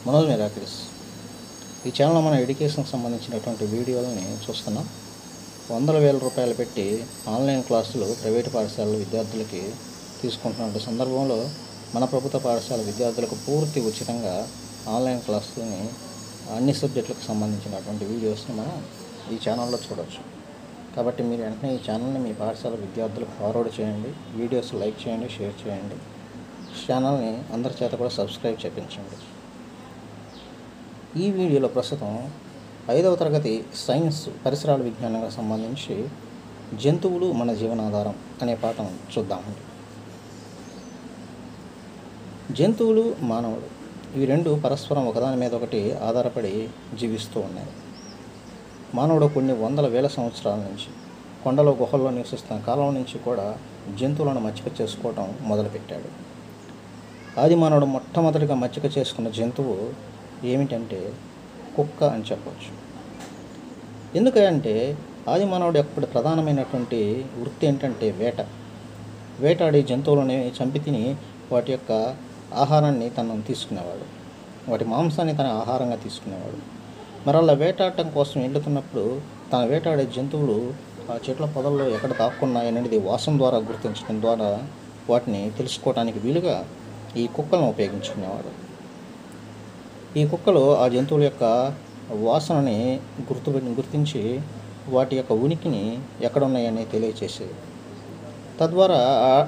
Manoj miracles ఈ ఛానల్లో మన ఎడ్యుకేషన్కి సంబంధించినటువంటి వీడియోలని చూస్తున్నాం వందల వేల రూపాయలు పెట్టి ఆన్లైన్ క్లాసులు ప్రైవేటు పాఠశాలల విద్యార్థులకి తీసుకుంటున్న సందర్భంలో మన ప్రభుత్వ పాఠశాల విద్యార్థులకు పూర్తి ఉచితంగా ఆన్లైన్ క్లాసులని అన్ని సబ్జెక్టులకు సంబంధించినటువంటి వీడియోస్ని మనం ఈ ఛానల్లో చూడవచ్చు కాబట్టి మీరు వెంటనే ఈ ఛానల్ని మీ పాఠశాల విద్యార్థులకు ఫార్వర్డ్ చేయండి వీడియోస్ లైక్ చేయండి షేర్ చేయండి ఛానల్ని అందరి చేత కూడా సబ్స్క్రైబ్ చేయించండి ఈ వీడియోలో ప్రస్తుతం ఐదవ తరగతి సైన్స్ పరిసరాల విజ్ఞానానికి సంబంధించి జంతువులు మన జీవనాధారం అనే పాఠం చూద్దామండి జంతువులు మానవుడు ఇవి రెండు పరస్పరం ఒకదాని మీద ఒకటి ఆధారపడి జీవిస్తూ ఉన్నాయి మానవుడు కొన్ని వందల వేల సంవత్సరాల నుంచి కొండలో గుహల్లో నివసిస్తున్న కాలం నుంచి కూడా జంతువులను మచ్చిక చేసుకోవటం మొదలుపెట్టాడు ఆది మానవుడు మొట్టమొదటిగా మచ్చిక చేసుకున్న జంతువు ఏమిటంటే కుక్క అని చెప్పవచ్చు ఎందుకంటే ఆది మానవుడు యొక్క ప్రధానమైనటువంటి వృత్తి ఏంటంటే వేట వేటాడి జంతువులని చంపి తిని వాటి యొక్క ఆహారాన్ని తను తీసుకునేవాడు వాటి మాంసాన్ని తన ఆహారంగా తీసుకునేవాడు మరి అలా వేటాడటం కోసం వెళ్తున్నప్పుడు తన వేటాడే జంతువులు ఆ చెట్ల పొదల్లో ఎక్కడ దాక్కున్నాయనేది వాసన ద్వారా గుర్తించడం ద్వారా వాటిని తెలుసుకోవడానికి వీలుగా ఈ కుక్కలను ఉపయోగించుకునేవాడు ఈ కుక్కలు ఆ జంతువుల యొక్క వాసనని గుర్తు గుర్తించి వాటి యొక్క ఉనికిని ఎక్కడ ఉన్నాయని తెలియచేసేది తద్వారా ఆ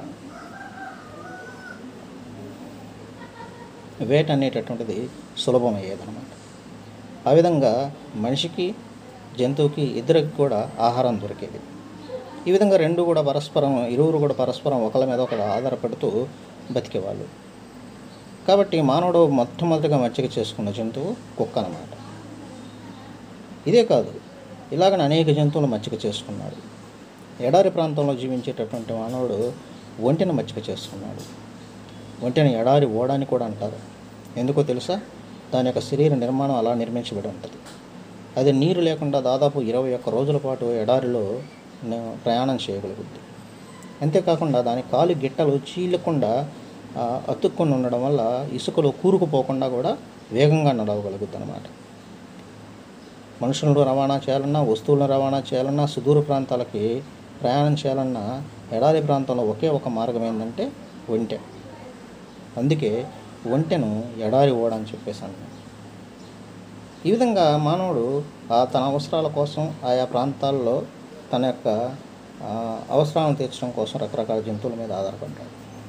వేట అనేటటువంటిది సులభమయ్యేదన్నమాట ఆ విధంగా మనిషికి జంతువుకి ఇద్దరికి కూడా ఆహారం దొరికేది ఈ విధంగా రెండు కూడా పరస్పరం ఇరువురు కూడా పరస్పరం ఒకళ్ళ మీద ఒకరు ఆధారపడుతూ బతికేవాళ్ళు కాబట్టి మానవుడు మొట్టమొదటిగా మచ్చిక చేసుకున్న జంతువు కుక్క అన్నమాట ఇదే కాదు ఇలాగనే అనేక జంతువులు మచ్చిక చేసుకున్నాడు ఎడారి ప్రాంతంలో జీవించేటటువంటి మానవుడు ఒంటిని మచ్చిక చేసుకున్నాడు ఒంటిని ఎడారి ఓడని కూడా అంటారు ఎందుకో తెలుసా దాని యొక్క శరీర నిర్మాణం అలా నిర్మించబడి ఉంటుంది అది నీరు లేకుండా దాదాపు ఇరవై ఒక్క రోజుల పాటు ఎడారిలో న- ప్రయాణం చేయగలుగుద్ది అంతేకాకుండా దాని కాలు గిట్టలు చీలకుండా ఆ, అతుక్కొని ఉండడం వల్ల ఇసుకలో కూరుకుపోకుండా కూడా వేగంగా నడవగలుగుద్ది అనమాట మనుషులను రవాణా చేయాలన్నా వస్తువులను రవాణా చేయాలన్నా సుదూర ప్రాంతాలకి ప్రయాణం చేయాలన్నా ఎడారి ప్రాంతంలో ఒకే ఒక మార్గం ఏంటంటే ఒంటె అందుకే ఒంటెను ఎడారి ఓడని చెప్పేసాను ఈ విధంగా మానవుడు ఆ తన అవసరాల కోసం ఆయా ప్రాంతాల్లో తన యొక్క ఆ, అవసరాలను తీర్చడం కోసం రకరకాల జంతువుల మీద ఆధారపడ్డాడు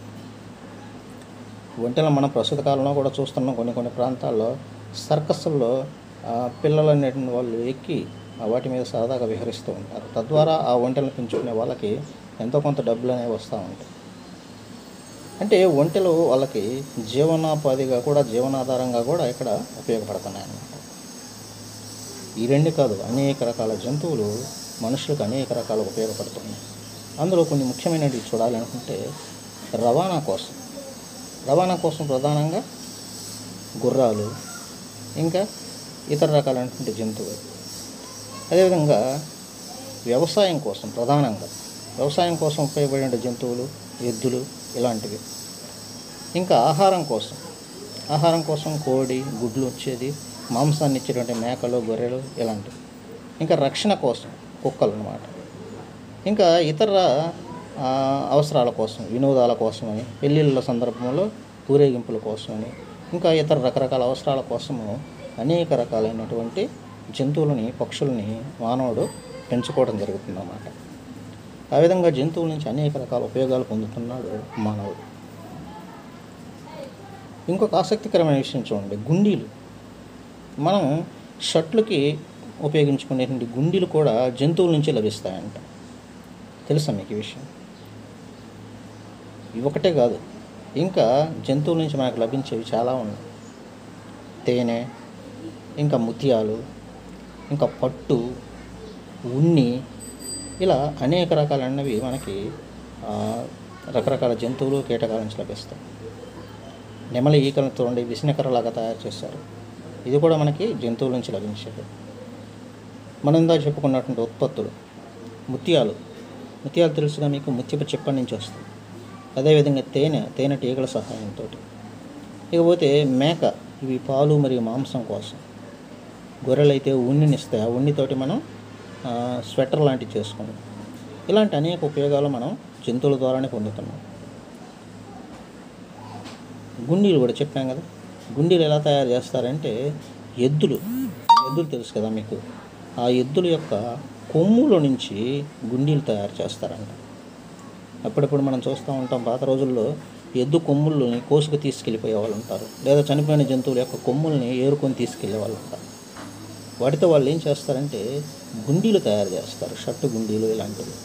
ఒంటెలను మనం ప్రస్తుత కాలంలో కూడా చూస్తున్నాం కొన్ని కొన్ని ప్రాంతాల్లో సర్కస్ల్లో ఆ, పిల్లలు అనేటువంటి వాళ్ళు ఎక్కి ఆ వాటి మీద సరదాగా విహరిస్తూ ఉంటారు తద్వారా ఆ ఒంటెలను పెంచుకునే వాళ్ళకి ఎంతో కొంత డబ్బులు అనేవి వస్తూ ఉంటాయి అంటే ఒంటెలు వాళ్ళకి జీవనోపాధిగా కూడా జీవనాధారంగా కూడా ఇక్కడ ఉపయోగపడుతున్నాయి అన్నమాట ఈ రెండు కాదు అనేక రకాల జంతువులు మనుషులకు అనేక రకాల ఉపయోగపడుతున్నాయి అందులో కొన్ని ముఖ్యమైనవి చూడాలి అనుకుంటే రవాణా కోసం రవాణా కోసం ప్రధానంగా గుర్రాలు ఇంకా ఇతర రకాలైనటువంటి జంతువులు అదేవిధంగా వ్యవసాయం కోసం ప్రధానంగా వ్యవసాయం కోసం ఉపయోగపడే జంతువులు ఎద్దులు ఇలాంటివి ఇంకా ఆహారం కోసం ఆహారం కోసం కోడి గుడ్లు వచ్చేది మాంసాన్ని ఇచ్చేటువంటి మేకలు గొర్రెలు ఇలాంటివి ఇంకా రక్షణ కోసం కుక్కలు అన్నమాట ఇంకా ఇతర ఆ, అవసరాల కోసం వినోదాల కోసమని పెళ్ళిళ్ళ సందర్భంలో ఊరేగింపుల కోసమని ఇంకా ఇతర రకరకాల అవసరాల కోసము అనేక రకాలైనటువంటి జంతువులని పక్షుల్ని మానవుడు పెంచుకోవడం జరుగుతుందన్నమాట ఆ విధంగా జంతువుల నుంచి అనేక రకాల ఉపయోగాలు పొందుతున్నాడు మానవుడు ఇంకొక ఆసక్తికరమైన విషయం చూడండి గుండీలు మనం షర్ట్లకి ఉపయోగించుకునేటువంటి గుండీలు కూడా జంతువుల నుంచి లభిస్తాయంట తెలుసా మీకు ఈ విషయం ఇవి ఒకటే కాదు ఇంకా జంతువుల నుంచి మనకు లభించేవి చాలా ఉన్నాయి తేనె ఇంకా ముత్యాలు ఇంకా పట్టు ఉన్ని ఇలా అనేక రకాలైనవి మనకి ఆ, రకరకాల జంతువులు కీటకాల నుంచి లభిస్తాయి నెమలి ఈకలతో ఉండే విసనకరలాగా తయారు చేస్తారు ఇది కూడా మనకి జంతువుల నుంచి లభించేది మనం ఇందా చెప్పుకున్నటువంటి ఉత్పత్తులు ముత్యాలు ముత్యాలు తెలుసుగా మీకు ముత్యపు చెప్ప నుంచి వస్తాయి అదేవిధంగా తేనె తేనె టీగల సహాయంతో ఇకపోతే మేక ఇవి పాలు మరియు మాంసం కోసం గొర్రెలు అయితే ఉన్నినిస్తాయి ఆ ఉన్నితోటి మనం ఆ, స్వెటర్ లాంటివి చేసుకుంటాం ఇలాంటి అనేక ఉపయోగాలు మనం జంతువుల ద్వారానే పొందుతున్నాం గుండీలు కూడా చెప్పాం కదా గుండీలు ఎలా తయారు చేస్తారంటే ఎద్దులు ఎద్దులు తెలుసు కదా మీకు ఆ ఎద్దుల యొక్క కొమ్ముల నుంచి గుండీలు తయారు చేస్తారంట అప్పుడప్పుడు మనం చూస్తూ ఉంటాం పాత రోజుల్లో ఎద్దు కొమ్ముల్ని కోసుకు తీసుకెళ్ళిపోయే వాళ్ళు ఉంటారు లేదా చనిపోయిన జంతువుల యొక్క కొమ్ముల్ని ఏరుకొని తీసుకెళ్లే వాళ్ళు ఉంటారు వాటితో వాళ్ళు ఏం చేస్తారంటే గుండీలు తయారు చేస్తారు షర్టు గుండీలు ఇలాంటివి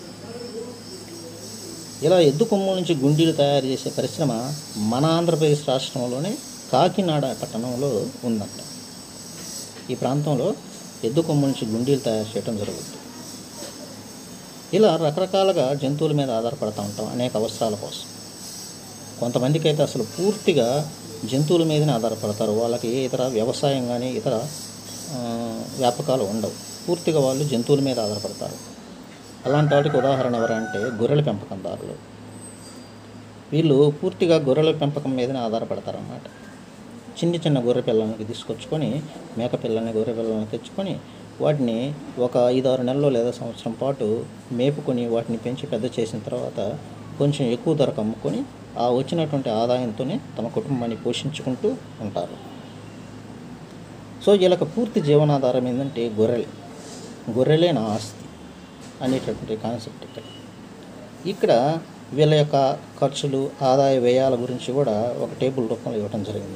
ఇలా ఎద్దు కొమ్ముల నుంచి గుండీలు తయారు చేసే పరిశ్రమ మన ఆంధ్రప్రదేశ్ రాష్ట్రంలోనే కాకినాడ పట్టణంలో ఉందంట ఈ ప్రాంతంలో ఎద్దు కొమ్ముల నుంచి గుండీలు తయారు చేయడం జరుగుతుంది ఇలా రకరకాలుగా జంతువుల మీద ఆధారపడుతూ ఉంటాం అనేక అవసరాల కోసం కొంతమందికి అయితే అసలు పూర్తిగా జంతువుల మీదనే ఆధారపడతారు వాళ్ళకి ఏ ఇతర వ్యవసాయం కానీ ఇతర ఆ, వ్యాపకాలు ఉండవు పూర్తిగా వాళ్ళు జంతువుల మీద ఆధారపడతారు అలాంటి వాటికి ఉదాహరణ ఎవరంటే గొర్రెల పెంపకందారులు వీళ్ళు పూర్తిగా గొర్రెల పెంపకం మీదనే ఆధారపడతారన్నమాట చిన్న చిన్న గొర్రె పిల్లలకి తీసుకొచ్చుకొని మేక పిల్లల్ని గొర్రె పిల్లల్ని తెచ్చుకొని వాటిని ఒక ఐదు ఆరు నెలలు లేదా సంవత్సరం పాటు మేపుకొని వాటిని పెంచి పెద్ద చేసిన తర్వాత కొంచెం ఎక్కువ ధరకు అమ్ముకొని ఆ వచ్చినటువంటి ఆదాయంతోనే తమ కుటుంబాన్ని పోషించుకుంటూ ఉంటారు సో వీళ్ళకి పూర్తి జీవనాధారం ఏంటంటే గొర్రెలు గొర్రెలే నా ఆస్తి అనేటటువంటి కాన్సెప్ట్ ఇక్కడ ఇక్కడ వీళ్ళ యొక్క ఖర్చులు ఆదాయ వ్యయాల గురించి కూడా ఒక టేబుల్ రూపంలో ఇవ్వడం జరిగింది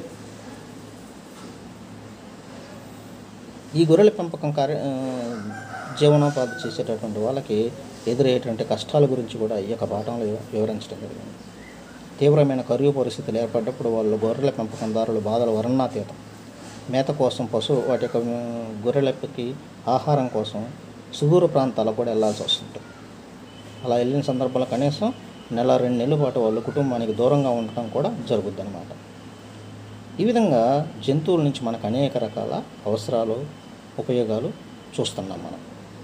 ఈ గొర్రెల పెంపకం కార్య ఆ, జీవనోపాధి చేసేటటువంటి వాళ్ళకి ఎదురయ్యేటువంటి కష్టాల గురించి కూడా ఈ యొక్క పాఠంలో వివ- వివరించడం జరిగింది తీవ్రమైన కరువు పరిస్థితులు ఏర్పడ్డప్పుడు వాళ్ళు గొర్రెల పెంపకందారులు బాధలు వర్ణాతీతం మేత కోసం పశువు వాటి యొక్క ఆ, గొర్రెలకి ఆహారం కోసం సుదూర ప్రాంతాలకు కూడా వెళ్ళాల్సి వస్తుంటుంది అలా వెళ్ళిన సందర్భంలో కనీసం నెల రెండు నెలల పాటు వాళ్ళు కుటుంబానికి దూరంగా ఉండటం కూడా జరుగుద్ది అనమాట ఈ విధంగా జంతువుల నుంచి మనకు అనేక రకాల అవసరాలు ఉపయోగాలు చూస్తున్నాం మనం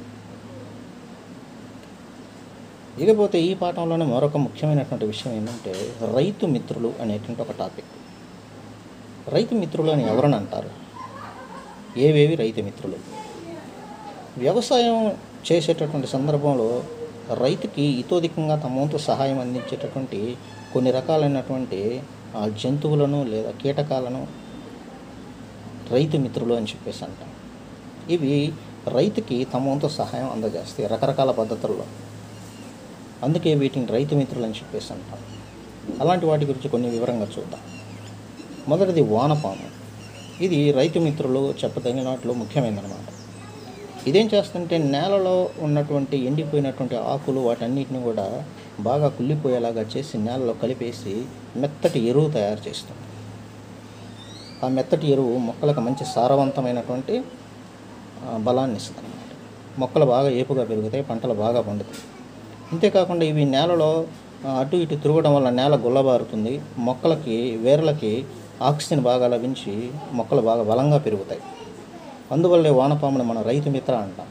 ఇకపోతే ఈ పాఠంలోనే మరొక ముఖ్యమైనటువంటి విషయం ఏంటంటే రైతు మిత్రులు అనేటువంటి ఒక టాపిక్ రైతు మిత్రులు అని ఎవరని అంటారు ఏవేవి రైతు మిత్రులు వ్యవసాయం చేసేటటువంటి సందర్భంలో రైతుకి ఇతోధికంగా తమ వంతు సహాయం అందించేటటువంటి కొన్ని రకాలైనటువంటి ఆ, జంతువులను లేదా కీటకాలను రైతు మిత్రులు అని చెప్పేసి అంటాం ఇవి రైతుకి తమ వంతు సహాయం అందజేస్తాయి రకరకాల పద్ధతుల్లో అందుకే వీటిని రైతు మిత్రులు అని చెప్పేసి అంటాం అలాంటి వాటి గురించి కొన్ని వివరంగా చూద్దాం మొదటిది వానపాము ఇది రైతు మిత్రులు చెప్పదగిన వాటిలో ముఖ్యమైనదన్నమాట ఇదేం చేస్తుంటే నేలలో ఉన్నటువంటి ఎండిపోయినటువంటి ఆకులు వాటన్నిటిని కూడా బాగా కుళ్ళిపోయేలాగా చేసి నేలలో కలిపేసి మెత్తటి ఎరువు తయారు చేస్తుంది ఆ మెత్తటి ఎరువు మొక్కలకు మంచి సారవంతమైనటువంటి ఆ, బలాన్ని ఇస్తుంది అనమాట మొక్కలు బాగా ఏపుగా పెరుగుతాయి పంటలు బాగా పండుతాయి అంతేకాకుండా ఇవి నేలలో ఆ, అటు ఇటు తిరగడం వల్ల నేల గుల్లబారుతుంది మొక్కలకి వేర్లకి ఆక్సిజన్ బాగా లభించి మొక్కలు బాగా బలంగా పెరుగుతాయి అందువల్లే వానపాముని మన రైతు మిత్ర అంటాం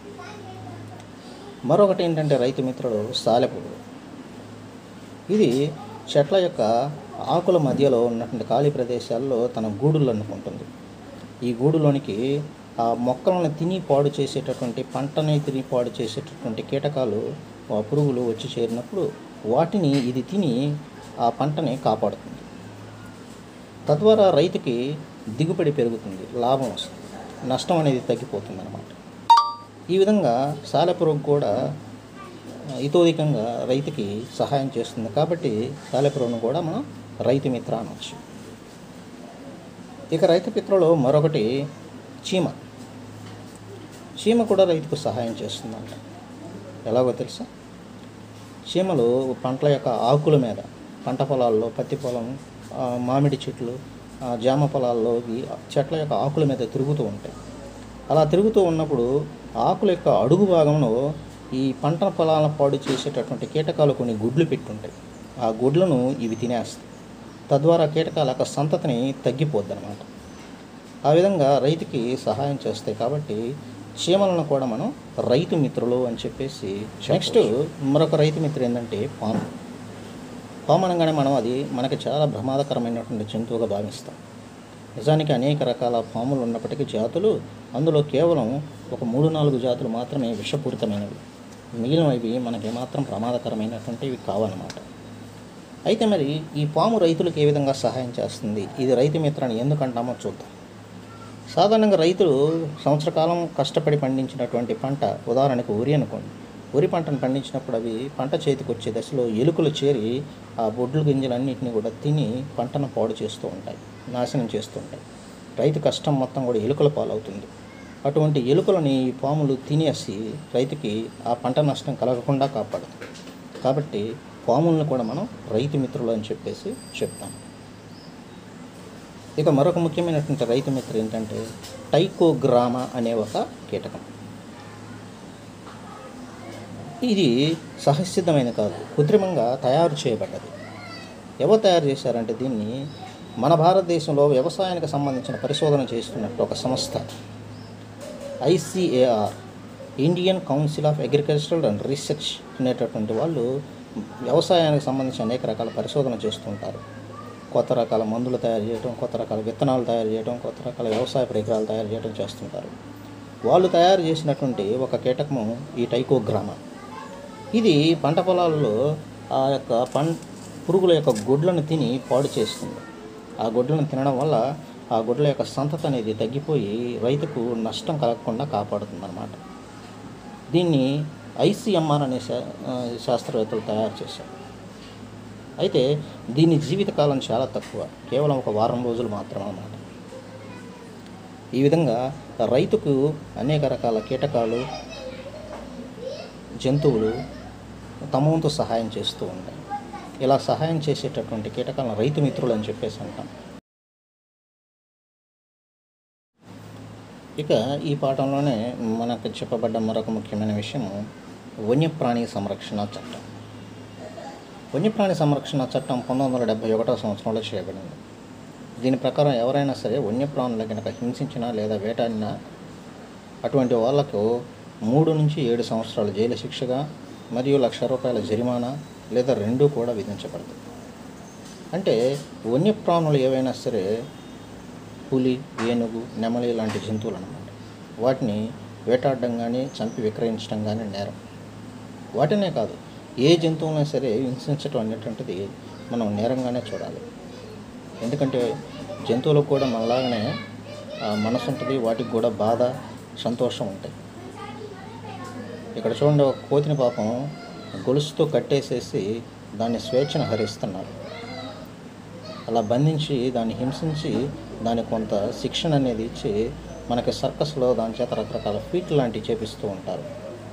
మరొకటి ఏంటంటే రైతు మిత్రుడు సాలెపురుగు ఇది చెట్ల యొక్క ఆకుల మధ్యలో ఉన్నటువంటి ఖాళీ ప్రదేశాల్లో తన గూడులు అనుకుంటుంది ఈ గూడులోనికి ఆ మొక్కలను తిని పాడు చేసేటటువంటి పంటని తిని పాడు చేసేటటువంటి కీటకాలు ఆ పురుగులు వచ్చి చేరినప్పుడు వాటిని ఇది తిని ఆ పంటని కాపాడుతుంది తద్వారా రైతుకి దిగుబడి పెరుగుతుంది లాభం వస్తుంది నష్టం అనేది తగ్గిపోతుంది అన్నమాట ఈ విధంగా సాలెపురుగు కూడా ఆ, ఇతోధికంగా రైతుకి సహాయం చేస్తుంది కాబట్టి సాలెపురుగును కూడా మనం రైతు మిత్ర అనవచ్చు ఇక రైతు మిత్రలో మరొకటి చీమ చీమ కూడా రైతుకు సహాయం చేస్తుందంట ఎలాగో తెలుసా చీమలు పంటల యొక్క ఆకుల మీద పంట పొలాల్లో పత్తి పొలం ఆ, మామిడి చెట్లు ఆ, జామ పొలాల్లో ఇవి చెట్ల యొక్క ఆకుల మీద తిరుగుతూ ఉంటాయి అలా తిరుగుతూ ఉన్నప్పుడు ఆకుల యొక్క అడుగు భాగంలో ఈ పంట పొలాలను పాడు చేసేటటువంటి కీటకాలు కొన్ని గుడ్లు పెట్టుంటాయి ఆ గుడ్లను ఇవి తినేస్తాయి తద్వారా కీటకాల యొక్క సంతతిని తగ్గిపోద్ది అనమాట ఆ విధంగా రైతుకి సహాయం చేస్తాయి కాబట్టి చీమలను కూడా మనం రైతు మిత్రులు అని చెప్పేసి నెక్స్ట్ మరొక రైతు మిత్రుడు ఏంటంటే పాము పాము అనగానే మనం అది మనకి చాలా ప్రమాదకరమైనటువంటి జంతువుగా భావిస్తాం నిజానికి అనేక రకాల పాములు ఉన్నప్పటికీ జాతులు అందులో కేవలం ఒక మూడు నాలుగు జాతులు మాత్రమే విషపూరితమైనవి మిగిలినవి మనకి ఏమాత్రం ప్రమాదకరమైనటువంటివి కావన్నమాట అయితే మరి ఈ పాము రైతులకు ఏ విధంగా సహాయం చేస్తుంది ఇది రైతు మిత్రాన్ని ఎందుకు అంటామో చూద్దాం సాధారణంగా రైతులు సంవత్సర కాలం కష్టపడి పండించినటువంటి పంట ఉదాహరణకు వరి అనుకోండి వరి పంటను పండించినప్పుడు అవి పంట చేతికి వచ్చే దశలో ఎలుకలు చేరి ఆ బొడ్లు గింజలన్నింటినీ కూడా తిని పంటను పాడు చేస్తూ ఉంటాయి నాశనం చేస్తూ ఉంటాయి రైతు కష్టం మొత్తం కూడా ఎలుకల పాలవుతుంది అటువంటి ఎలుకలని ఈ పాములు తినేసి రైతుకి ఆ పంట నష్టం కలగకుండా కాపాడుతుంది కాబట్టి పాములను కూడా మనం రైతు మిత్రులు అని చెప్పేసి చెప్తాం ఇక మరొక ముఖ్యమైనటువంటి రైతు మిత్ర ఏంటంటే టైకోగ్రామా అనే ఒక కీటకం ఇది సహసిద్ధమైన కాదు కృత్రిమంగా తయారు చేయబడ్డది ఎవరు తయారు చేశారంటే దీన్ని మన భారతదేశంలో వ్యవసాయానికి సంబంధించిన పరిశోధన చేస్తున్నట్టు ఒక సంస్థ ICAR Indian council of agricultural and research అనేటటువంటి వాళ్ళు వ్యవసాయానికి సంబంధించి అనేక రకాల పరిశోధన చేస్తుంటారు కొత్త రకాల మందులు తయారు చేయడం కొత్త రకాల విత్తనాలు తయారు చేయడం కొత్త రకాల వ్యవసాయ పరికరాలు తయారు చేయడం చేస్తుంటారు వాళ్ళు తయారు చేసినటువంటి ఒక కీటకము ఈ టైకోగ్రామా ఇది పంట పొలాల్లో ఆ యొక్క పం పురుగుల యొక్క గుడ్లను తిని పాడు చేస్తుంది ఆ గుడ్లను తినడం వల్ల ఆ గుడ్ల యొక్క సంతతి అనేది తగ్గిపోయి రైతుకు నష్టం కలగకుండా కాపాడుతుంది అన్నమాట దీన్ని ఐసీఎంఆర్ అనే శా ఆ, శాస్త్రవేత్తలు తయారు చేశారు అయితే దీని జీవితకాలం చాలా తక్కువ కేవలం ఒక వారం రోజులు మాత్రమే అన్నమాట ఈ విధంగా రైతుకు అనేక రకాల కీటకాలు జంతువులు తమ వంతు సహాయం చేస్తూ ఉంటాయి ఇలా సహాయం చేసేటటువంటి కీటకాలను రైతు మిత్రులు అని చెప్పేసి అంటాం ఇక ఈ పాఠంలోనే మనకు చెప్పబడ్డ మరొక ముఖ్యమైన విషయము వన్యప్రాణి సంరక్షణ చట్టం వన్యప్రాణి సంరక్షణ చట్టం పంతొమ్మిది వందల డెబ్బై ఒకటో సంవత్సరంలో చేయబడింది దీని ప్రకారం ఎవరైనా సరే వన్యప్రాణుల కనుక హింసించినా లేదా వేటాడినా అటువంటి వాళ్లకు మూడు నుంచి ఏడు సంవత్సరాల జైలు శిక్షగా మరియు లక్ష రూపాయల జరిమానా లేదా రెండూ కూడా విధించబడుతుంది అంటే వన్యప్రాణులు ఏవైనా సరే పులి ఏనుగు నెమలి లాంటి జంతువులు అన్నమాట వాటిని వేటాడడం కానీ చంపి విక్రయించడం కానీ నేరం వాటినే కాదు ఏ జంతువులైనా సరే హింసించడం అనేటువంటిది మనం నేరంగానే చూడాలి ఎందుకంటే జంతువులకు కూడా మనలాగానే ఆ, మనసు ఉంటుంది వాటికి కూడా బాధ సంతోషం ఉంటాయి ఇక్కడ చూడండి ఒక కోతిని పాపం గొలుసుతో కట్టేసేసి దాన్ని స్వేచ్ఛను హరిస్తున్నారు అలా బంధించి దాన్ని హింసించి దానికి కొంత శిక్షణ అనేది ఇచ్చి మనకి సర్కస్లో దాని చేత రకరకాల ఫీట్ లాంటివి చేపిస్తూ ఉంటారు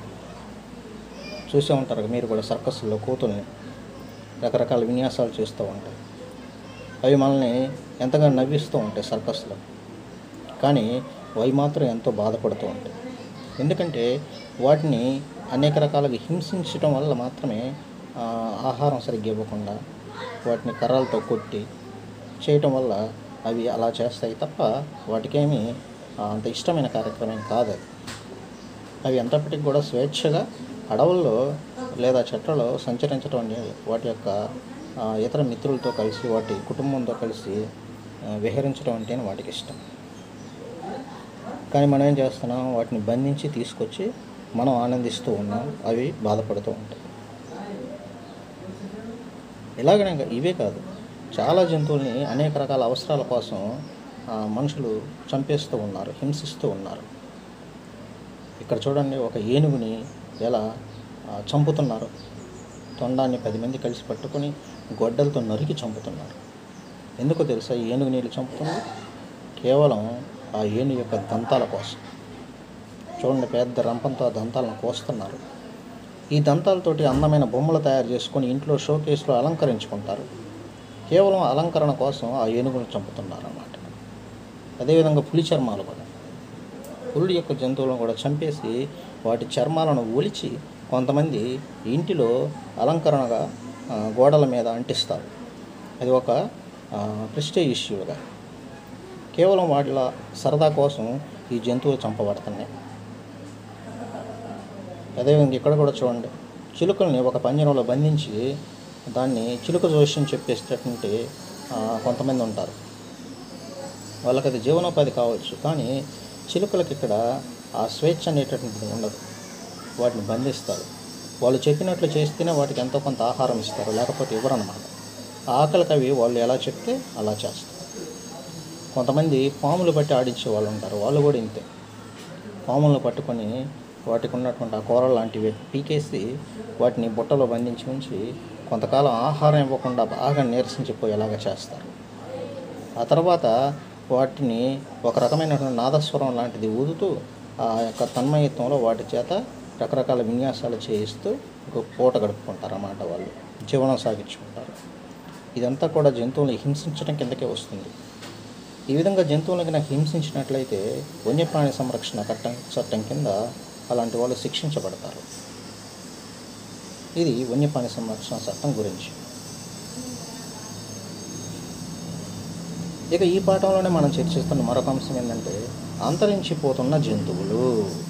చూసే ఉంటారు కదా మీరు కూడా సర్కస్లో కోతుల్ని రకరకాల విన్యాసాలు చేస్తూ ఉంటాయి అవి మనల్ని ఎంతగా నవ్విస్తూ ఉంటాయి సర్కస్లో కానీ అవి మాత్రం ఎంతో బాధపడుతూ ఉంటాయి ఎందుకంటే వాటిని అనేక రకాలుగా హింసించడం వల్ల మాత్రమే ఆ, ఆహారం సరిగ్గా ఇవ్వకుండా వాటిని కర్రలతో కొట్టి చేయటం వల్ల అవి అలా చేస్తాయి తప్ప వాటికేమీ ఆ, అంత ఇష్టమైన కార్యక్రమం కాదు అది అవి ఎంతప్పటికి కూడా స్వేచ్ఛగా అడవుల్లో లేదా చెట్లలో సంచరించడం అనేది వాటి యొక్క ఆ, ఇతర మిత్రులతో కలిసి వాటి కుటుంబంతో కలిసి ఆ, విహరించడం అంటే వాటికి ఇష్టం కానీ మనం ఏం చేస్తున్నాం వాటిని బంధించి తీసుకొచ్చి మనం ఆనందిస్తూ ఉన్నాం అవి బాధపడుతూ ఉంటాయి ఇలాగనే కా- ఇవే కాదు చాలా జంతువుల్ని అనేక రకాల అవసరాల కోసం ఆ, మనుషులు చంపేస్తూ ఉన్నారు హింసిస్తూ ఉన్నారు ఇక్కడ చూడండి ఒక ఏనుగుని ఎలా ఆ, చంపుతున్నారు తొండాన్ని పది మంది కలిసి పట్టుకొని గొడ్డలతో నరికి చంపుతున్నారు ఎందుకో తెలుసా ఈ ఏనుగు నీళ్ళు చంపుతుంది కేవలం ఆ ఏనుగు యొక్క దంతాల కోసం చూడండి పెద్ద రంపంతో ఆ దంతాలను కోస్తున్నారు ఈ దంతాలతోటి అందమైన బొమ్మలు తయారు చేసుకొని ఇంట్లో షోకేస్లో అలంకరించుకుంటారు కేవలం అలంకరణ కోసం ఆ ఏనుగును చంపుతున్నారు అన్నమాట అదేవిధంగా పులి చర్మాలు కూడా పులి యొక్క జంతువులను కూడా చంపేసి వాటి చర్మాలను ఒలిచి కొంతమంది ఇంటిలో అలంకరణగా ఆ, గోడల మీద అంటిస్తారు అది ఒక ప్రెస్టేజ్ ఇష్యూగా కేవలం వాటిల సరదా కోసం ఈ జంతువులు చంపబడుతున్నాయి అదేవిధంగా ఇక్కడ కూడా చూడండి చిలుకల్ని ఒక పంజరంలో బంధించి దాన్ని చిలుక జోష్యం చెప్పేసేటటువంటి ఆ, కొంతమంది ఉంటారు వాళ్ళకి అది జీవనోపాధి కావచ్చు కానీ చిలుకలకి ఇక్కడ ఆ స్వేచ్ఛ అనేటటువంటిది ఉండదు వాటిని బంధిస్తారు వాళ్ళు చెప్పినట్లు చేస్తేనే వాటికి ఎంతో కొంత ఆహారం ఇస్తారు లేకపోతే ఇవ్వరు అన్నమాట ఆకలికి అవి వాళ్ళు ఎలా చెప్తే అలా చేస్తారు కొంతమంది పాములు బట్టి ఆడించే వాళ్ళు ఉంటారు వాళ్ళు కూడా ఇంతే పాములను పట్టుకొని వాటికి ఉన్నటువంటి ఆ కూరలు లాంటివి పీకేసి వాటిని బుట్టలో బంధించి ఉంచి కొంతకాలం ఆహారం ఇవ్వకుండా బాగా నీరసించిపోయేలాగా చేస్తారు ఆ తర్వాత వాటిని ఒక రకమైనటువంటి నాదస్వరం లాంటిది ఊదుతూ ఆ యొక్క తన్మయత్వంలో వాటి చేత రకరకాల విన్యాసాలు చేయిస్తూ ఒక పూట గడుపుకుంటారు అన్నమాట వాళ్ళు జీవనం సాగించుకుంటారు ఇదంతా కూడా జంతువుల్ని హింసించడం కిందకే వస్తుంది ఈ విధంగా జంతువులను కనుక హింసించినట్లయితే వన్యప్రాణి సంరక్షణ చట్టం చట్టం కింద అలాంటి వాళ్ళు శిక్షించబడతారు ఇది వన్యప్రాణి సంరక్షణ చట్టం గురించి ఇక ఈ పాఠంలోనే మనం చర్చిస్తున్న మరొక అంశం ఏంటంటే అంతరించిపోతున్న జంతువులు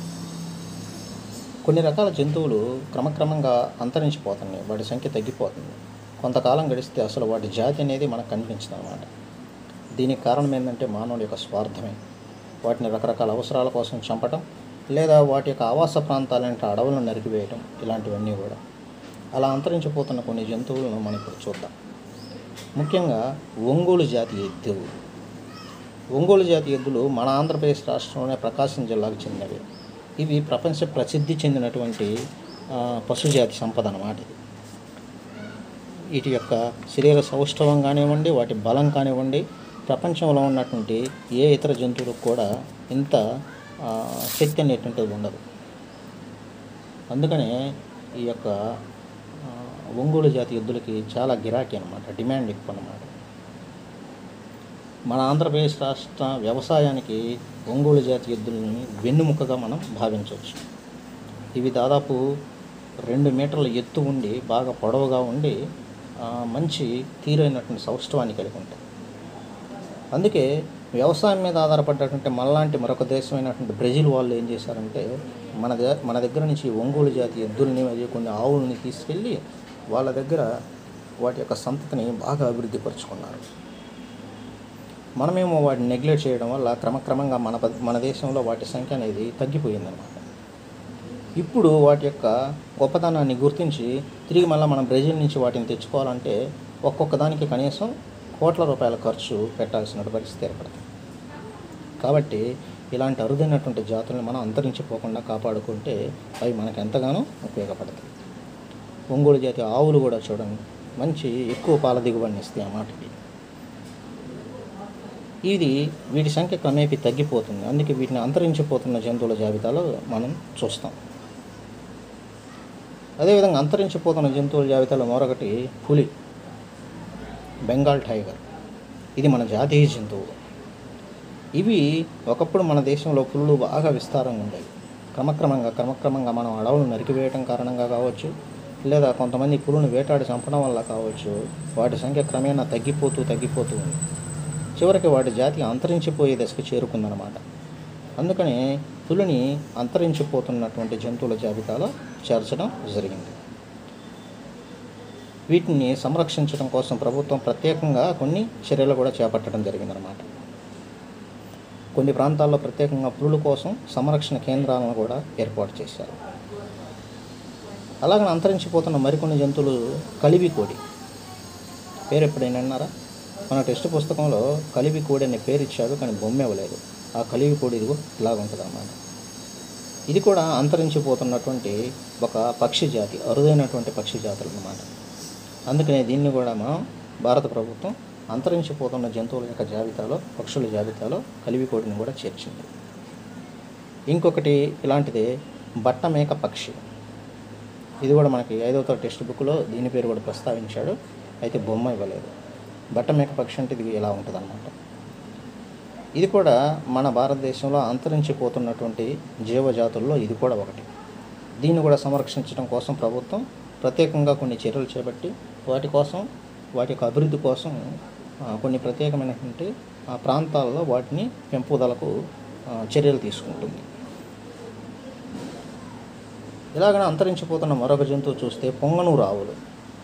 కొన్ని రకాల జంతువులు క్రమక్రమంగా అంతరించిపోతున్నాయి వాటి సంఖ్య తగ్గిపోతుంది కొంతకాలం గడిస్తే అసలు వాటి జాతి అనేది మనకు కనిపించదు అనమాట దీనికి కారణం ఏంటంటే మానవుడి యొక్క స్వార్థమే వాటిని రకరకాల అవసరాల కోసం చంపటం లేదా వాటి యొక్క ఆవాస ప్రాంతాలంటే అడవులను నరికివేయటం ఇలాంటివన్నీ కూడా అలా అంతరించిపోతున్న కొన్ని జంతువులను మనం ఇప్పుడు చూద్దాం ముఖ్యంగా ఒంగోలు జాతి ఎద్దులు ఒంగోలు జాతి ఎద్దులు మన ఆంధ్రప్రదేశ్ రాష్ట్రంలోనే ప్రకాశం జిల్లాకు చెందినవి ఇవి ప్రపంచ ప్రసిద్ధి చెందినటువంటి ఆ, పశుజాతి సంపద అన్నమాట ఇది వీటి యొక్క శరీర సౌష్ఠవం కానివ్వండి వాటి బలం కానివ్వండి ప్రపంచంలో ఉన్నటువంటి ఏ ఇతర జంతువులకు కూడా ఇంత ఆ, శక్తి అనేటువంటిది ఉండదు అందుకనే ఈ యొక్క ఆ, ఒంగోలు జాతి ఎద్దులకి చాలా గిరాకీ అనమాట డిమాండ్ ఎక్కువ అనమాట మన ఆంధ్రప్రదేశ్ రాష్ట్ర వ్యవసాయానికి ఒంగోలు జాతి ఎద్దులని వెన్నుముకగా మనం భావించవచ్చు ఇవి దాదాపు రెండు మీటర్ల ఎత్తు ఉండి బాగా పొడవుగా ఉండి ఆ, మంచి తీరైనటువంటి సౌష్ఠవాన్ని కలిగి ఉంటాయి అందుకే వ్యవసాయం మీద ఆధారపడ్డటువంటి మనలాంటి మరొక దేశమైనటువంటి బ్రెజిల్ వాళ్ళు ఏం చేశారంటే మన ద మన దగ్గర నుంచి ఒంగోలు జాతి ఎద్దుల్ని మరియు కొన్ని ఆవుల్ని తీసుకెళ్ళి వాళ్ళ దగ్గర వాటి యొక్క సంతతిని బాగా అభివృద్ధి పరుచుకున్నారు మనమేమో వాటిని నెగ్లెక్ట్ చేయడం వల్ల క్రమక్రమంగా మన ప- మన దేశంలో వాటి సంఖ్య అనేది తగ్గిపోయిందన్నమాట ఇప్పుడు వాటి యొక్క గొప్పతనాన్ని గుర్తించి తిరిగి మళ్ళీ మనం బ్రెజిల్ నుంచి వాటిని తెచ్చుకోవాలంటే ఒక్కొక్క దానికి కనీసం కోట్ల రూపాయల ఖర్చు పెట్టాల్సిన పరిస్థితి ఏర్పడుతుంది కాబట్టి ఇలాంటి అరుదైనటువంటి జాతులను మనం అంతరించిపోకుండా కాపాడుకుంటే అవి మనకు ఎంతగానో ఉపయోగపడతాయి ఒంగోలు జాతి ఆవులు కూడా చూడండి మంచి ఎక్కువ పాల దిగుబడిని ఇస్తాయి అన్నమాట ఇవి. ఇది వీటి సంఖ్య క్రమేపీ తగ్గిపోతుంది అందుకే వీటిని అంతరించిపోతున్న జంతువుల జాబితాలో మనం చూస్తాం అదేవిధంగా అంతరించిపోతున్న జంతువుల జాబితాలో మరొకటి పులి బెంగాల్ టైగర్ ఇది మన జాతీయ జంతువు ఇవి ఒకప్పుడు మన దేశంలో పులులు బాగా విస్తారంగా ఉండేవి క్రమక్రమంగా క్రమక్రమంగా మనం అడవులను నరికివేయటం కారణంగా కావచ్చు లేదా కొంతమంది పులును వేటాడి చంపడం వల్ల కావచ్చు వాటి సంఖ్య క్రమేణా తగ్గిపోతూ తగ్గిపోతూ ఉంది చివరికి వాటి జాతి అంతరించిపోయే దశకు చేరుకుందన్నమాట అందుకని పులిని అంతరించిపోతున్నటువంటి జంతువుల జాబితాలో చేర్చడం జరిగింది వీటిని సంరక్షించడం కోసం ప్రభుత్వం ప్రత్యేకంగా కొన్ని చర్యలు కూడా చేపట్టడం జరిగిందనమాట కొన్ని ప్రాంతాల్లో ప్రత్యేకంగా పులుల కోసం సంరక్షణ కేంద్రాలను కూడా ఏర్పాటు చేశారు అలాగే అంతరించిపోతున్న మరికొన్ని జంతువులు కలివి కోడి పేరు ఎప్పుడైనా విన్నారా మన టెక్స్ట్ పుస్తకంలో కలివి కోడి అనే పేరు ఇచ్చాడు కానీ బొమ్మ ఇవ్వలేదు ఆ కలివి కోడి ఇదిగో ఇలాగ ఉంటుంది అన్నమాట ఇది కూడా అంతరించిపోతున్నటువంటి ఒక పక్షి జాతి అరుదైనటువంటి పక్షి జాతులు అన్నమాట అందుకనే దీన్ని కూడా మనం భారత ప్రభుత్వం అంతరించిపోతున్న జంతువుల యొక్క జాబితాలో పక్షుల జాబితాలో కలివి కోడిని కూడా చేర్చింది ఇంకొకటి ఇలాంటిదే బట్టమేక పక్షి ఇది కూడా మనకి ఐదవ తరగతి టెక్స్ట్ బుక్లో దీని పేరు కూడా ప్రస్తావించాడు అయితే బొమ్మ ఇవ్వలేదు బట్టమేక పక్షి అంటే ఇది ఇలా ఉంటుంది ఇది కూడా మన భారతదేశంలో అంతరించిపోతున్నటువంటి జీవజాతుల్లో ఇది కూడా ఒకటి దీన్ని కూడా సంరక్షించడం కోసం ప్రభుత్వం ప్రత్యేకంగా కొన్ని చర్యలు చేపట్టి వాటి కోసం వాటి యొక్క అభివృద్ధి కోసం ఆ, కొన్ని ప్రత్యేకమైనటువంటి ఆ, ప్రాంతాల్లో వాటిని పెంపుదలకు ఆ, చర్యలు తీసుకుంటుంది ఇలాగనే అంతరించిపోతున్న మరొక జంతువు చూస్తే పొంగనూరు ఆవులు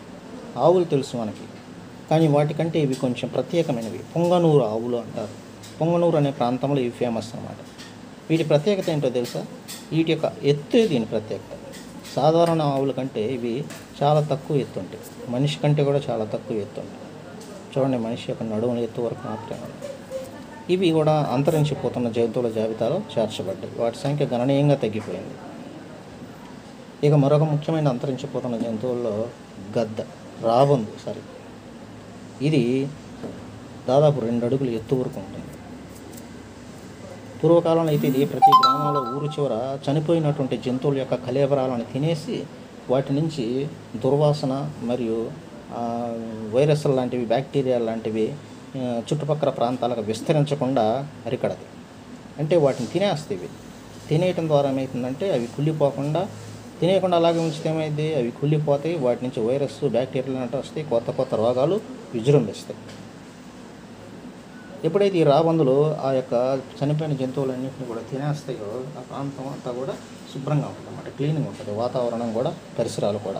ఆవులు తెలుసు మనకి కానీ వాటికంటే ఇవి కొంచెం ప్రత్యేకమైనవి పొంగనూరు ఆవులు అంటారు పొంగనూరు అనే ప్రాంతంలో ఇవి ఫేమస్ అన్నమాట వీటి ప్రత్యేకత ఏంటో తెలుసా వీటి యొక్క ఎత్తే దీని ప్రత్యేకత సాధారణ ఆవుల కంటే ఇవి చాలా తక్కువ ఎత్తు ఉంటాయి మనిషి కంటే కూడా చాలా తక్కువ ఎత్తు ఉంటాయి చూడండి మనిషి యొక్క నడుముల ఎత్తు వరకు మాత్రమే ఉంది. ఇవి కూడా అంతరించిపోతున్న జంతువుల జాబితాలో చేర్చబడ్డాయి వాటి సంఖ్య గణనీయంగా తగ్గిపోయింది ఇక మరొక ముఖ్యమైన అంతరించిపోతున్న జంతువుల్లో గద్ద రాబందు సారీ ఇది దాదాపు రెండు అడుగులు ఎత్తు వరకు ఉంటుంది పూర్వకాలంలో అయితే ఇది ప్రతి గ్రామంలో ఊరు చివర చనిపోయినటువంటి జంతువుల యొక్క కలేబరాలను తినేసి వాటి నుంచి దుర్వాసన మరియు ఆ, వైరస్లు లాంటివి బ్యాక్టీరియా లాంటివి ఆ, చుట్టుపక్కల ప్రాంతాలకు విస్తరించకుండా అరికడది అంటే వాటిని తినేస్తాయి ఇవి తినేయటం ద్వారా ఏమవుతుందంటే అవి కుళ్ళిపోకుండా తినేయకుండా అలాగే ఉంచితే ఏమైంది అవి కుళ్ళిపోతాయి వాటి నుంచి వైరస్ బ్యాక్టీరియాలు అంటే వస్తాయి కొత్త కొత్త రోగాలు విజృంభిస్తాయి ఎప్పుడైతే ఈ రాబందులు ఆ యొక్క చనిపోయిన జంతువులన్నింటినీ కూడా తినేస్తాయో ఆ ప్రాంతం అంతా కూడా శుభ్రంగా ఉంటుంది అన్నమాట క్లీన్గా ఉంటుంది వాతావరణం కూడా పరిసరాలు కూడా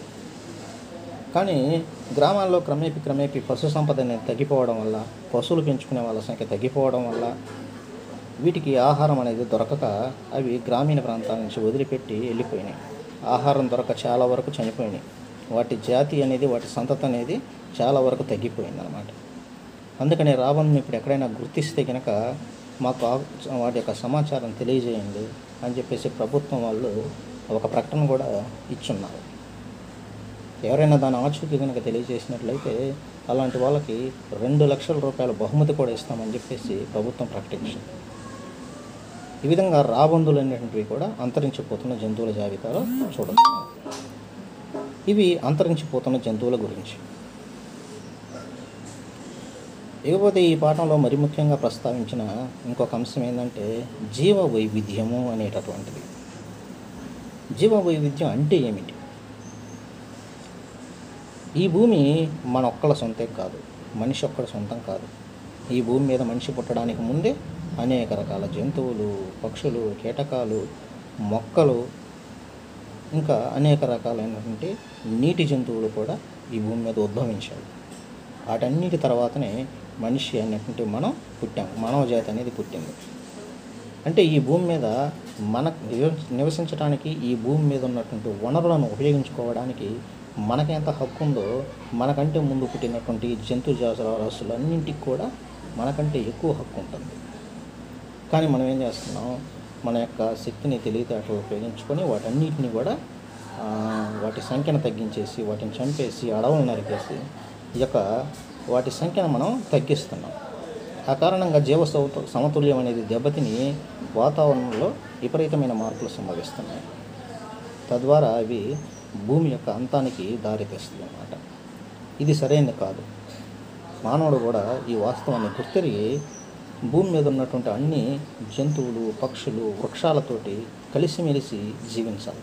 కానీ గ్రామాల్లో క్రమేపీ క్రమేపీ పశు సంపద అనేది తగ్గిపోవడం వల్ల పశువులు పెంచుకునే వాళ్ళ సంఖ్య తగ్గిపోవడం వల్ల వీటికి ఆహారం అనేది దొరకక అవి గ్రామీణ ప్రాంతాల నుంచి వదిలిపెట్టి వెళ్ళిపోయినాయి ఆహారం దొరక చాలా వరకు చనిపోయినాయి వాటి జాతి అనేది వాటి సంతతి అనేది చాలా వరకు తగ్గిపోయింది అనమాట అందుకని రావణ్ని ఇప్పుడు ఎక్కడైనా గుర్తిస్తే కనుక మాకు ఆ- వాటి యొక్క సమాచారం తెలియజేయండి అని చెప్పేసి ప్రభుత్వం వాళ్ళు ఒక ప్రకటన కూడా ఇచ్చున్నారు ఎవరైనా దాని ఆచూకీ కనుక తెలియజేసినట్లయితే అలాంటి వాళ్ళకి రెండు లక్షల రూపాయల బహుమతి కూడా ఇస్తామని చెప్పేసి ప్రభుత్వం ప్రకటించింది ఈ విధంగా రాబందులు అనేటువంటివి కూడా అంతరించిపోతున్న జంతువుల జాబితాలో చూడవచ్చు ఇవి అంతరించిపోతున్న జంతువుల గురించి ఇకపోతే ఈ పాఠంలో మరి ముఖ్యంగా ప్రస్తావించిన ఇంకొక అంశం ఏంటంటే జీవ వైవిధ్యము అనేటటువంటిది జీవ వైవిధ్యం అంటే ఏమిటి ఈ భూమి మన ఒక్కల సొంతే కాదు మనిషి ఒక్కల సొంతం కాదు ఈ భూమి మీద మనిషి పుట్టడానికి ముందే అనేక రకాల జంతువులు పక్షులు కీటకాలు మొక్కలు ఇంకా అనేక రకాలైనటువంటి నీటి జంతువులు కూడా ఈ భూమి మీద ఉద్భవించాయి వాటన్నిటి తర్వాతనే మనిషి అనేటువంటి మనం పుట్టాం మానవ జాతి అనేది పుట్టింది అంటే ఈ భూమి మీద మన నివ- నివసించడానికి ఈ భూమి మీద ఉన్నటువంటి వనరులను ఉపయోగించుకోవడానికి మనకెంత హక్కు ఉందో మనకంటే ముందు పుట్టినటువంటి జంతు రాసులన్నింటికి కూడా మనకంటే ఎక్కువ హక్కు ఉంటుంది కానీ మనం ఏం చేస్తున్నాం మన యొక్క శక్తిని తెలివితేటలు ఉపయోగించుకొని వాటన్నిటిని కూడా ఆ, వాటి సంఖ్యను తగ్గించేసి వాటిని చంపేసి అడవులు నరికేసి ఈ యొక్క వాటి సంఖ్యను మనం తగ్గిస్తున్నాం ఆ కారణంగా జీవ సౌత సమతుల్యం అనేది దెబ్బతిని వాతావరణంలో విపరీతమైన మార్పులు సంభవిస్తున్నాయి తద్వారా అవి భూమి యొక్క అంతానికి దారితీస్తుంది అన్నమాట ఇది సరైనది కాదు మానవుడు కూడా ఈ వాస్తవాన్ని గుర్తెరిగి భూమి మీద ఉన్నటువంటి అన్ని జంతువులు పక్షులు వృక్షాలతోటి కలిసిమెలిసి జీవించాలి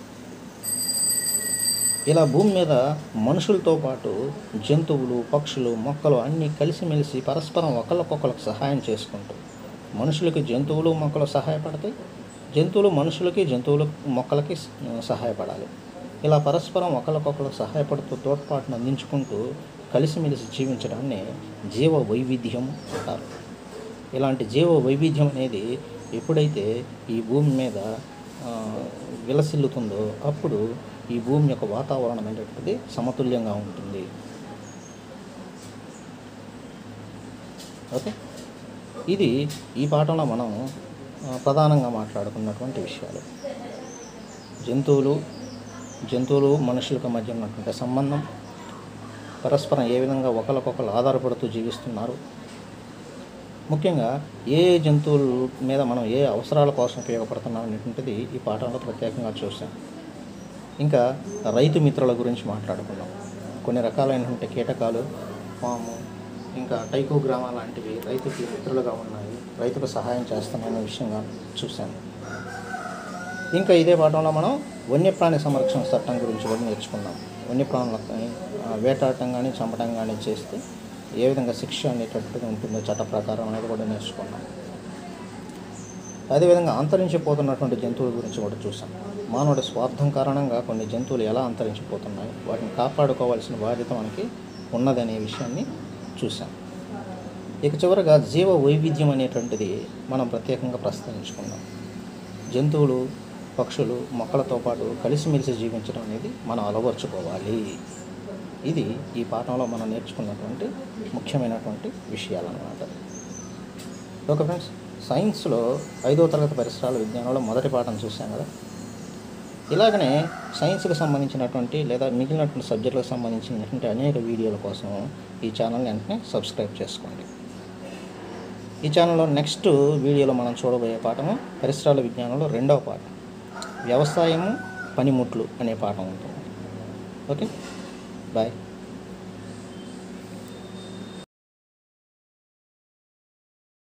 ఇలా భూమి మీద మనుషులతో పాటు జంతువులు పక్షులు మొక్కలు అన్నీ కలిసిమెలిసి పరస్పరం ఒకరికొకరికి సహాయం చేసుకుంటూ మనుషులకి జంతువులు మొక్కలు సహాయపడతాయి జంతువులు మనుషులకి జంతువులు మొక్కలకి స- సహాయపడాలి ఇలా పరస్పరం ఒకరికొకరు సహాయపడుతూ తోడ్పాటును అందించుకుంటూ కలిసిమెలిసి జీవించడాన్ని జీవ వైవిధ్యం అంటారు ఇలాంటి జీవ వైవిధ్యం అనేది ఎప్పుడైతే ఈ భూమి మీద ఆ, విలసిల్లుతుందో అప్పుడు ఈ భూమి యొక్క వాతావరణం అనేటువంటిది సమతుల్యంగా ఉంటుంది ఓకే ఇది ఈ పాఠంలో మనం ఆ, ప్రధానంగా మాట్లాడుకున్నటువంటి విషయాలు జంతువులు జంతువులు మనుషులకు మధ్య ఉన్నటువంటి సంబంధం పరస్పరం ఏ విధంగా ఒకరికొకరు ఆధారపడుతూ జీవిస్తున్నారు ముఖ్యంగా ఏ ఏ జంతువుల మీద మనం ఏ అవసరాల కోసం ఉపయోగపడుతున్నాం అనేటువంటిది ఈ పాఠంలో ప్రత్యేకంగా చూసాం ఇంకా రైతు మిత్రుల గురించి మాట్లాడుకున్నాం కొన్ని రకాలైనటువంటి కీటకాలు పాము ఇంకా టైకోగ్రామా లాంటివి రైతుకి మిత్రులుగా ఉన్నాయి రైతుకు సహాయం చేస్తున్నాయనే విషయంగా చూశాను ఇంకా ఇదే పాఠంలో మనం వన్యప్రాణి సంరక్షణ చట్టం గురించి కూడా నేర్చుకున్నాం వన్యప్రాణులకు ఆ, వేటాడటం కానీ చంపడం కానీ చేస్తే ఏ విధంగా శిక్ష అనేటట్టుగా ఉంటుందో చట్ట ప్రకారం అనేది కూడా నేర్చుకున్నాం అదేవిధంగా అంతరించిపోతున్నటువంటి జంతువుల గురించి కూడా చూసాం మానవుడి స్వార్థం కారణంగా కొన్ని జంతువులు ఎలా అంతరించిపోతున్నాయి వాటిని కాపాడుకోవాల్సిన బాధ్యత మనకి ఉన్నదనే విషయాన్ని చూసాం ఇక చివరగా జీవ వైవిధ్యం అనేటువంటిది మనం ప్రత్యేకంగా ప్రస్తావించుకుందాం జంతువులు పక్షులు మొక్కలతో పాటు కలిసిమెలిసి జీవించడం అనేది మనం అలవర్చుకోవాలి ఇది ఈ పాఠంలో మనం నేర్చుకున్నటువంటి ముఖ్యమైనటువంటి విషయాలన్నమాట ఓకే ఫ్రెండ్స్ సైన్స్లో ఐదో తరగతి పరిసరాల విజ్ఞానంలో మొదటి పాఠం చూసాం కదా ఇలాగనే సైన్స్కి సంబంధించినటువంటి లేదా మిగిలినటువంటి సబ్జెక్టులకు సంబంధించినటువంటి అనేక వీడియోల కోసం ఈ ఛానల్ని వెంటనే సబ్స్క్రైబ్ చేసుకోండి ఈ ఛానల్లో నెక్స్ట్ వీడియోలో మనం చూడబోయే పాఠము పరిసరాల విజ్ఞానంలో రెండవ పాఠం వ్యవసాయము పనిముట్లు అనే పాఠం ఉంటుంది ఓకే బాయ్